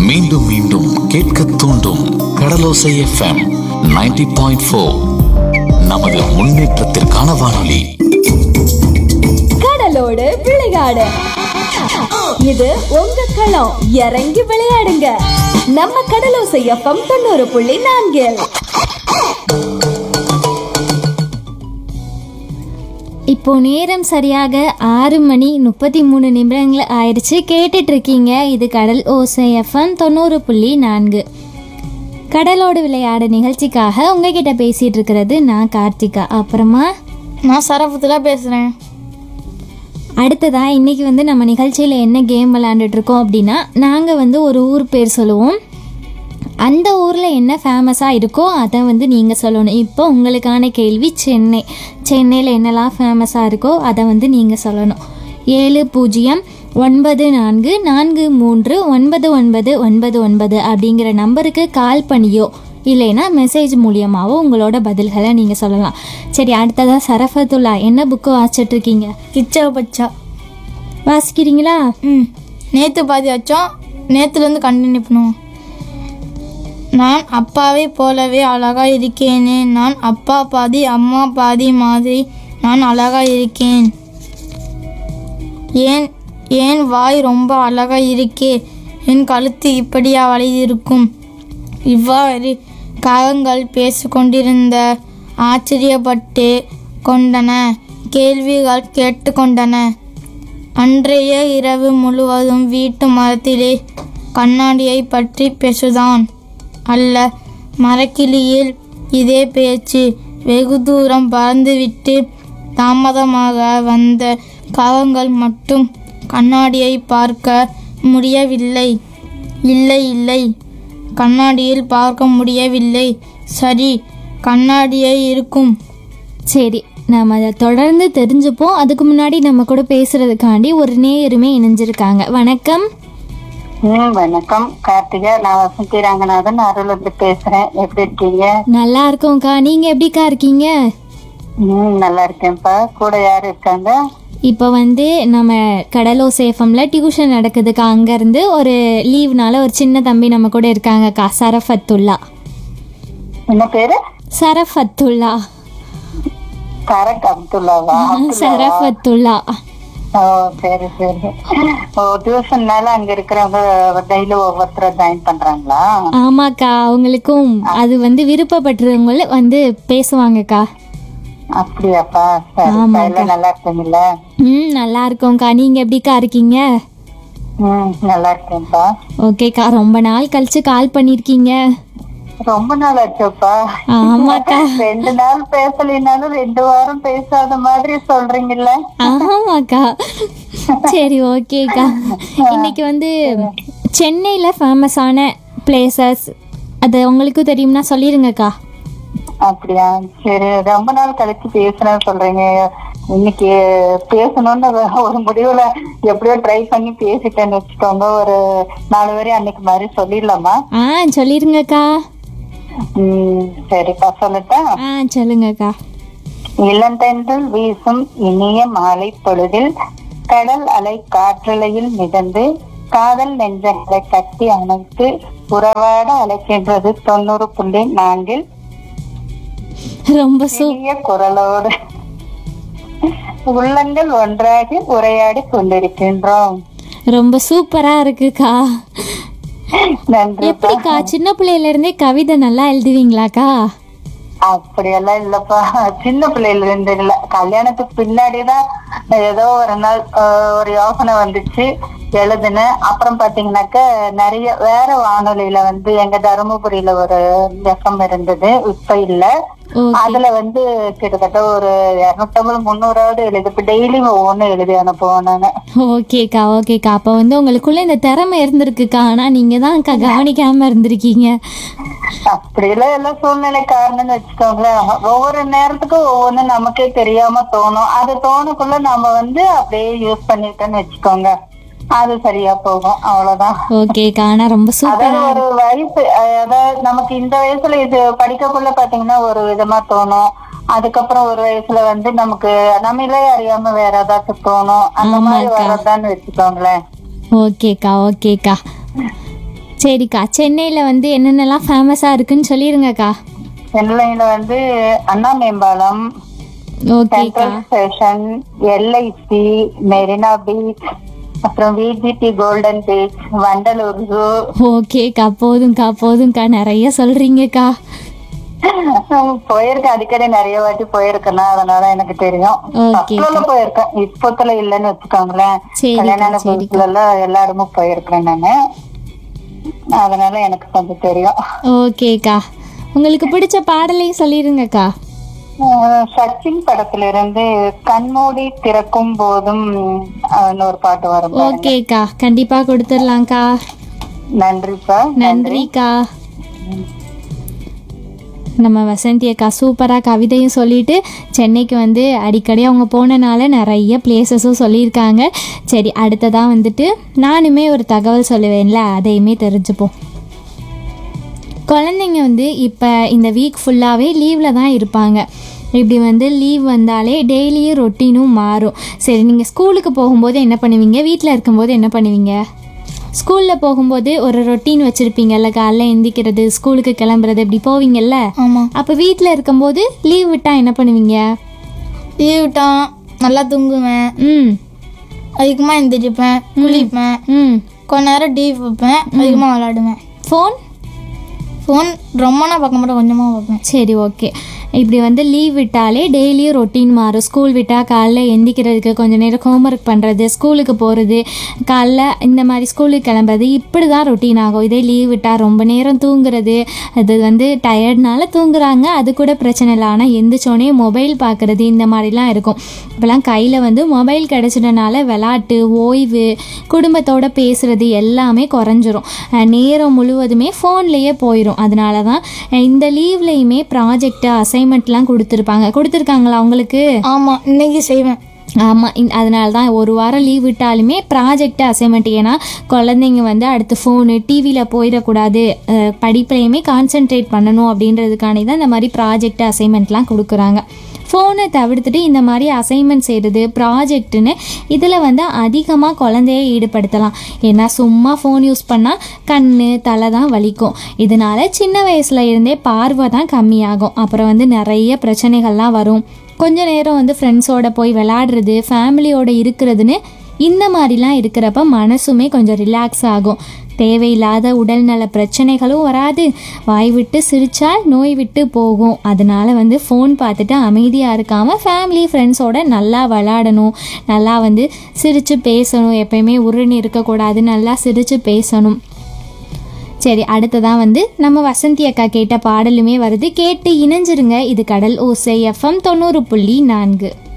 மீண்டும் மீண்டும் கேட்க தூண்டும் கடலோசை எஃப்எம் 90.4 பாயிண்ட் ஃபோர் நமது முன்னேற்றத்திற்கான வானொலி கடலோடு விளையாடு இது உங்க களம் இறங்கி விளையாடுங்க நம்ம கடலோசை எஃப்எம் தொண்ணூறு புள்ளி நான்கில் இப்போ நேரம் சரியாக ஆறு மணி முப்பத்தி மூணு நிமிடங்கள் ஆயிடுச்சு கேட்டுட்டு இருக்கீங்க இது கடல் ஓசை எஃப்எம் தொண்ணூறு புள்ளி நான்கு கடலோடு விளையாட நிகழ்ச்சிக்காக உங்ககிட்ட பேசிட்டு இருக்கிறது நான் கார்த்திகா அப்புறமா நான் சரபத்தில் பேசுகிறேன் அடுத்ததா இன்னைக்கு வந்து நம்ம நிகழ்ச்சியில் என்ன கேம் விளையாண்டுட்டு இருக்கோம் அப்படின்னா நாங்கள் வந்து ஒரு ஊர் பேர் சொல்லுவோம் அந்த ஊரில் என்ன ஃபேமஸாக இருக்கோ அதை வந்து நீங்கள் சொல்லணும் இப்போ உங்களுக்கான கேள்வி சென்னை சென்னையில் என்னெல்லாம் ஃபேமஸாக இருக்கோ அதை வந்து நீங்கள் சொல்லணும் ஏழு பூஜ்ஜியம் ஒன்பது நான்கு நான்கு மூன்று ஒன்பது ஒன்பது ஒன்பது ஒன்பது அப்படிங்கிற நம்பருக்கு கால் பண்ணியோ இல்லைன்னா மெசேஜ் மூலியமாவோ உங்களோட பதில்களை நீங்கள் சொல்லலாம் சரி அடுத்ததாக சரஃபத்துல்லா என்ன புக்கு வாசிட்ருக்கீங்க கிச்சா பச்சா வாசிக்கிறீங்களா ம் நேற்று பாதி வச்சோம் நேற்றுலேருந்து கண்டினியூ பண்ணுவோம் நான் அப்பாவை போலவே அழகா இருக்கேனே நான் அப்பா பாதி அம்மா பாதி மாதிரி நான் அழகா இருக்கேன் ஏன் ஏன் வாய் ரொம்ப அழகா இருக்கே என் கழுத்து இப்படியா வளைந்திருக்கும் இவ்வாறு காகங்கள் பேசிக்கொண்டிருந்த ஆச்சரியப்பட்டு கொண்டன கேள்விகள் கேட்டுக்கொண்டன அன்றைய இரவு முழுவதும் வீட்டு மரத்திலே கண்ணாடியை பற்றி பேசுதான் அல்ல மரக்கிளியில் இதே பேச்சு வெகு தூரம் பறந்துவிட்டு தாமதமாக வந்த காகங்கள் மட்டும் கண்ணாடியை பார்க்க முடியவில்லை இல்லை இல்லை கண்ணாடியில் பார்க்க முடியவில்லை சரி கண்ணாடியே இருக்கும் சரி நாம் அதை தொடர்ந்து தெரிஞ்சுப்போம் அதுக்கு முன்னாடி நம்ம கூட பேசுறதுக்காண்டி ஒரு நேயருமே இணைஞ்சிருக்காங்க வணக்கம் ம் வணக்கம் கார்த்திகா நான் வசந்தி ரங்கநாதன் அருள்ந்து பேசுறேன் எப்படி இருக்கீங்க நல்லா இருக்கோம்க்கா நீங்க எப்படிக்கா இருக்கீங்க ம் நல்லா இருக்கேன்ப்பா கூட யார் இருக்காங்க இப்போ வந்து நம்ம கடலோ சேஃபம்ல டியூஷன் நடக்குதுக்கா அங்கேருந்து ஒரு லீவ்னால ஒரு சின்ன தம்பி நம்ம கூட இருக்காங்கக்கா சரஃபத்துல்லா என்ன பேரு சரஃபத்துல்லா தரக் அப்துல்லாவா அப்துல்லாவா? சரஃபத்துல்லா ஓ சரி சரி ஓ டியூஷன்னால அங்க இருக்கிறவங்க டெய்லி ஒவ்வொருத்தர ஜாயின் பண்றாங்களா ஆமாக்கா அவங்களுக்கும் அது வந்து விருப்பப்பட்டவங்கள வந்து பேசுவாங்கக்கா அப்படியாப்பா சரி ஆமாக்கா. எல்லாம் நல்லா இருக்கீங்களா ம் நல்லா இருக்கோம்க்கா நீங்க எப்படிக்கா இருக்கீங்க ம் நல்லா இருக்கேன்ப்பா ஓகேக்கா ரொம்ப நாள் கழிச்சு கால் பண்ணியிருக்கீங்க ரொம்ப நாள் ஆச்சுப்பா ஆமாக்கா ரெண்டு நாள் பேசலினாலும் ரெண்டு வாரம் பேசாத மாதிரி சொல்றீங்கல்ல ஆமாக்கா சரி ஓகேக்கா இன்னைக்கு வந்து சென்னையில் ஃபேமஸான பிளேசஸ் அது உங்களுக்கு தெரியும்னா சொல்லிடுங்கக்கா அப்படியா சரி ரொம்ப நாள் கழிச்சு பேசுறேன்னு சொல்றீங்க இன்னைக்கு பேசணும்னு ஒரு முடிவுல எப்படியோ ட்ரை பண்ணி பேசிட்டேன்னு வச்சுக்கோங்க ஒரு நாலு வரை அன்னைக்கு மாதிரி சொல்லிடலாமா ஆ சொல்லிடுங்கக்கா உம் சரிப்பா சொல்லட்டா ஆ சொல்லுங்கக்கா இளந்தென்றல் வீசும் இனிய மாலை பொழுதில் கடல் அலை காற்றலையில் மிதந்து காதல் நெஞ்சங்களை கட்டி அணைத்து உறவாட அழைக்கின்றது தொண்ணூறு புள்ளி நான்கில் ரொம்ப சூ இனிய குரலோடு உள்ளங்கள் ஒன்றாகி உரையாடி கொண்டிருக்கின்றோம் ரொம்ப சூப்பரா இருக்குக்கா நன்றி எப்படிக்கா சின்ன பிள்ளையில இருந்தே கவிதை நல்லா எழுதுவீங்களாக்கா அப்படியெல்லாம் இல்லப்பா சின்ன பிள்ளையில இருந்து இல்ல கல்யாணத்துக்கு பின்னாடிதான் ஏதோ ஒரு நாள் ஆஹ், ஒரு யோசனை வந்துச்சு எழுதுனேன் அப்புறம் பாத்தீங்கன்னாக்க நிறைய வேற வானொலியில வந்து எங்க தருமபுரியில ஒரு எஃப்எம் இருந்தது இப்ப இல்ல ஓகே அதுல வந்து கிட்டத்தட்ட ஒரு இருநூத்தம்பது முந்நூறாவது எழுது இப்ப டெய்லி ஒவ்வொன்னு எழுதி அனுப்புவோம் நானு ஓகேக்கா ஓகேக்கா அப்போ வந்து உங்களுக்குள்ள இந்த திறமை இருந்திருக்குக்கா ஆனா நீங்க தான் அக்கா கவனிக்காம இருந்திருக்கீங்க அப்படியெல்லாம் எல்லாம் சூழ்நிலை காரணம்னு வச்சுக்கோங்களேன் ஒவ்வொரு நேரத்துக்கும் ஒவ்வொன்னு நமக்கே தெரியாம தோணும் அது தோணுக்குள்ள நம்ம வந்து அப்படியே யூஸ் பண்ணிட்டோம்னு வச்சுக்கோங்க அது சரியா போகும் அவ்வளவுதான் ஓகேக்கா ஆனா ரொம்ப சூப்பரா அதாவது ஒரு வயசு அஹ் அதாவது நமக்கு இந்த வயசுல இது படிக்கக்குள்ள பாத்தீங்கன்னா ஒரு விதமா தோணும் அதுக்கப்புறம் ஒரு வயசுல வந்து நமக்கு நம்மளே அறியாம வேற ஏதாச்சும் தோணும் அந்த மாதிரி ஆமாக்கா. வரதான்னு வச்சுக்கோங்களேன் ஓகேக்கா ஓகேக்கா சரிக்கா சென்னையில் வந்து என்னென்னலாம் ஃபேமஸாக இருக்குன்னு சொல்லிடுங்கக்கா சென்னையில வந்து அண்ணா மேம்பாலம் ஓகேக்கா central station LIC Marina beach அப்புறம் VGP golden beach Vandalur zoo ஓகேக்கா போதும்க்கா போதும்க்கா நிறைய சொல்கிறீங்கக்கா போயிருக்கேன் அடிக்கடி நிறைய வாட்டி போயிருக்கேன் அதனால எனக்கு தெரியும் Okay. ஃபர்ஸ்ட்ல போயிருக்கேன் இப்பத்துல இல்லைன்னு வச்சுக்கோங்களேன் சரிக்கா, கல்யாண சரிக்கா. புதுசுல எல்லாம் எல்லா இடமும் போயிருக்கிறேன் நானு அதனால எனக்கு கொஞ்சம் தெரியும் ஓகேக்கா உங்களுக்கு பிடிச்ச பாடலையும் சொல்லிடுங்கக்கா அஹ் சச்சின் படத்துல இருந்து கண்மூடி திறக்கும் போதும் அஹ் ஒரு பாட்டு வரும் பாருங்க. ஓகேக்கா கண்டிப்பாக கொடுத்துடலாம்க்கா நன்றிப்பா நன்றிக்கா நம்ம வசந்தி அக்கா சூப்பராக கவிதையும் சொல்லிட்டு சென்னைக்கு வந்து அடிக்கடி அவங்க போனனால நிறைய பிளேசஸும் சொல்லியிருக்காங்க சரி அடுத்ததாக வந்துட்டு நானுமே ஒரு தகவல் சொல்லுவேன்ல அதையுமே தெரிஞ்சுப்போம் குழந்தைங்க வந்து இப்போ இந்த வீக் ஃபுல்லாகவே லீவில் தான் இருப்பாங்க இப்படி வந்து லீவ் வந்தாலே டெய்லியும் ரொட்டீனும் மாறும் சரி நீங்கள் ஸ்கூலுக்கு போகும்போது என்ன பண்ணுவீங்க வீட்டில் இருக்கும்போது என்ன பண்ணுவீங்க ஸ்கூலில் போகும்போது ஒரு ரொட்டீன் வச்சுருப்பீங்கல்ல காலைல எந்திக்கிறது ஸ்கூலுக்கு கிளம்புறது இப்படி போவீங்கல்ல ஆமாம் அப்போ வீட்டில் இருக்கும்போது லீவ் விட்டால் என்ன பண்ணுவீங்க லீவ் விட்டான் நல்லா தூங்குவேன் ம் அதிகமாக எந்திரிப்பேன் குளிப்பேன் ம் கொஞ்ச நேரம் டிவி பார்ப்பேன் அதிகமாக விளாடுவேன் ஃபோன் ஃபோன் ரொம்ப நான் பார்க்க மாட்டேன் கொஞ்சமாக பார்ப்பேன் சரி ஓகே இப்படி வந்து லீவ் விட்டாலே டெய்லியும் ரொட்டீன் மாறும் ஸ்கூல் விட்டால் காலைல எந்திக்கிறதுக்கு கொஞ்சம் நேரம் ஹோம்ஒர்க் பண்ணுறது ஸ்கூலுக்கு போகிறது காலைல இந்த மாதிரி ஸ்கூலுக்கு கிளம்புறது இப்படி தான் ரொட்டீன் ஆகும் இதே லீவ் விட்டால் ரொம்ப நேரம் தூங்குறது அது வந்து டயர்ட்னால தூங்குறாங்க அது கூட பிரச்சனை இல்லை ஆனால் எந்திரிச்சோடனே மொபைல் பார்க்குறது இந்த மாதிரிலாம் இருக்கும் இப்போலாம் கையில் வந்து மொபைல் கிடச்சிட்டனால விளாட்டு ஓய்வு குடும்பத்தோட பேசுகிறது எல்லாமே குறைஞ்சிரும் அஹ் நேரம் முழுவதுமே ஃபோன்லேயே போயிடும் அதனால தான் அஹ் இந்த லீவ்லேயுமே ப்ராஜெக்ட் அசைன்மெண்ட்லாம் கொடுத்துருப்பாங்க கொடுத்துருக்காங்களா உங்களுக்கு ஆமாம் இன்னைக்கு செய்வேன் ஆமாம் இந் அதனால தான் ஒரு வாரம் லீவ் விட்டாலுமே ப்ராஜெக்ட் அசைன்மெண்ட் ஏன்னா குழந்தைங்க வந்து அடுத்து ஃபோனு டிவியில் போயிடக்கூடாது அஹ் படிப்புலையுமே கான்சென்ட்ரேட் பண்ணணும் அப்படின்றதுக்காண்டி தான் இந்த மாதிரி ப்ராஜெக்ட் அசைன்மெண்ட்லாம் கொடுக்குறாங்க ஃபோனை தவிர்த்துட்டு இந்த மாதிரி அசைன்மெண்ட் செய்கிறது ப்ராஜெக்ட்டுன்னு இதில் வந்து அதிகமாக குழந்தைய ஈடுபடுத்தலாம் ஏன்னா சும்மா ஃபோன் யூஸ் பண்ணால் கண் தலை தான் வலிக்கும் இதனால சின்ன வயசுல இருந்தே பார்வை தான் கம்மியாகும் அப்புறம் வந்து நிறைய பிரச்சனைகள்லாம் வரும் கொஞ்ச நேரம் வந்து ஃப்ரெண்ட்ஸோட போய் விளாடுறது ஃபேமிலியோட இருக்கிறதுன்னு இந்த மாதிரிலாம் இருக்கிறப்ப மனசுமே கொஞ்சம் ரிலாக்ஸ் ஆகும் தேவையில்லாத உடல்நல பிரச்சனைகளும் வராது வாய் விட்டு சிரிச்சால் நோய் விட்டு போகும் அதனால வந்து ஃபோன் பார்த்துட்டு அமைதியாக இருக்காமல் ஃபேமிலி ஃப்ரெண்ட்ஸோட நல்லா விளாடணும் நல்லா வந்து சிரித்து பேசணும் எப்பயுமே உருன்னு இருக்கக்கூடாது நல்லா சிரித்து பேசணும் சரி அடுத்ததான் வந்து நம்ம வசந்தி அக்கா கேட்ட பாடலுமே வருது கேட்டு இணைஞ்சிருங்க இது கடல் ஓசை எஃப்எம் தொண்ணூறு புள்ளி நான்கு